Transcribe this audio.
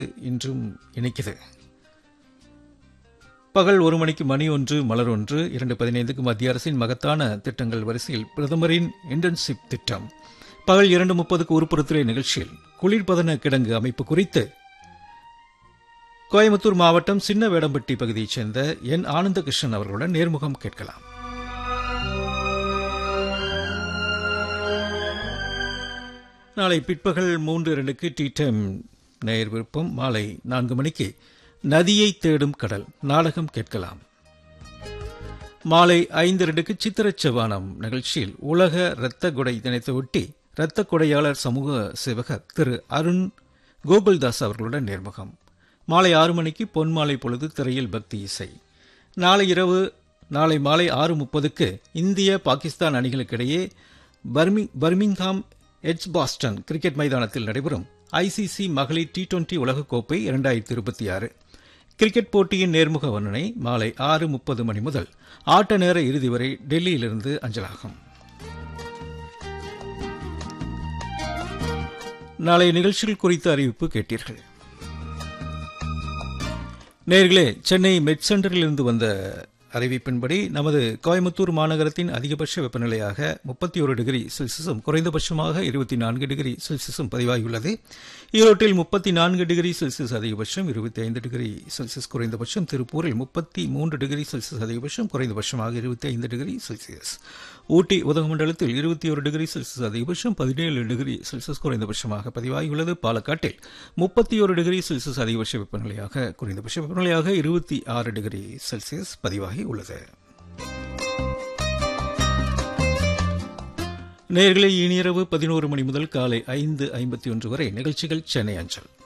இன்றும் இணைக்குது பகல் ஒரு மணிக்கு மணி ஒன்று மலர் ஒன்று இரண்டு பதினைந்துக்கு மத்திய அரசின் மகத்தான திட்டங்கள் வரிசையில் பிரதமரின் இன்டர்ன்ஷிப் திட்டம் பகல் இரண்டு முப்பதுக்கு உருப்புறத்துறை நிகழ்ச்சியில் குளிர்பதன கிடங்கு அமைப்பு குறித்து கோயம்புத்தூர் மாவட்டம் சின்ன வேடம்பட்டி பகுதியைச் சேர்ந்த என் ஆனந்தகிருஷ்ணன் அவர்களுடன் நேர்முகம் கேட்கலாம் நாளை பிற்பகல் மூன்று இரண்டுக்கு டி டைம் நேயர் விருப்பம் மாலை நான்கு மணிக்கு நதியை தேடும் கடல் நாடகம் கேட்கலாம் மாலை ஐந்து இரண்டுக்கு சித்திரச் செவ்வானம் நிகழ்ச்சியில் உலக இரத்த கொடை தினத்தை ஒட்டி இரத்த கொடையாளர் சமூக சேவகர் திரு அருண் கோகுல்தாஸ் அவர்களுடன் நேர்முகம் மாலை ஆறு மணிக்கு பொன்மாலை பொழுது திரையில் பக்தி இசை நாளை இரவு நாளை மாலை ஆறு முப்பதுக்கு இந்திய பாகிஸ்தான் அணிகளுக்கிடையே பர்மி பர்மிங்ஹாம் எட்ஜ் பாஸ்டன் கிரிக்கெட் மைதானத்தில் நடைபெறும் ஐசிசி மகளிர் டி டுவெண்டி உலகக்கோப்பை இரண்டாயிரத்தி இருபத்தி ஆறு கிரிக்கெட் போட்டியின் நேர்முக வர்ணனை மாலை ஆறு முப்பது மணி முதல் ஆட்ட நேர இறுதி வரை டெல்லியிலிருந்து அஞ்சலாகும் நாளைய நிகழ்ச்சிகள் குறித்த அறிவிப்பு கேட்டீர்கள் நேர்களே சென்னை மெட் சென்டரில் இருந்து வந்த அறிவிப்பின்படி நமது கோயம்புத்தூர் மாநகரத்தின் அதிகபட்ச வெப்பநிலையாக முப்பத்தி ஒரு டிகிரி செல்சியஸும் குறைந்தபட்சமாக இருபத்தி நான்கு டிகிரி செல்சியஸும் பதிவாகியுள்ளது ஈரோட்டில் முப்பத்தி நான்கு டிகிரி செல்சியஸ் அதிகபட்சம் இருபத்தி ஐந்து டிகிரி செல்சியஸ் குறைந்தபட்சம் திருப்பூரில் முப்பத்தி மூன்று டிகிரி செல்சியஸ் அதிகபட்சம் குறைந்தபட்சமாக இருபத்தி ஐந்து டிகிரி செல்சியஸ் ஊட்டி உதகமண்டலத்தில் இருபத்தி ஒரு டிகிரி செல்சியஸ் அதிகபட்சம் பதினேழு டிகிரி செல்சியஸ் குறைந்தபட்சமாக பதிவாகியுள்ளது பாலக்காட்டில் முப்பத்தி ஒரு டிகிரி செல்சியஸ் அதிகபட்ச வெப்பநிலையாக குறைந்தபட்ச வெப்பநிலையாக இருபத்தி ஆறு டிகிரி செல்சியஸ் பதிவாகி உள்ளது நேர்களை இனியரவு பதினோரு மணி முதல் காலை ஐந்து ஐம்பத்தி ஒன்று வரை நிகழ்ச்சிகள் சென்னை அஞ்சல்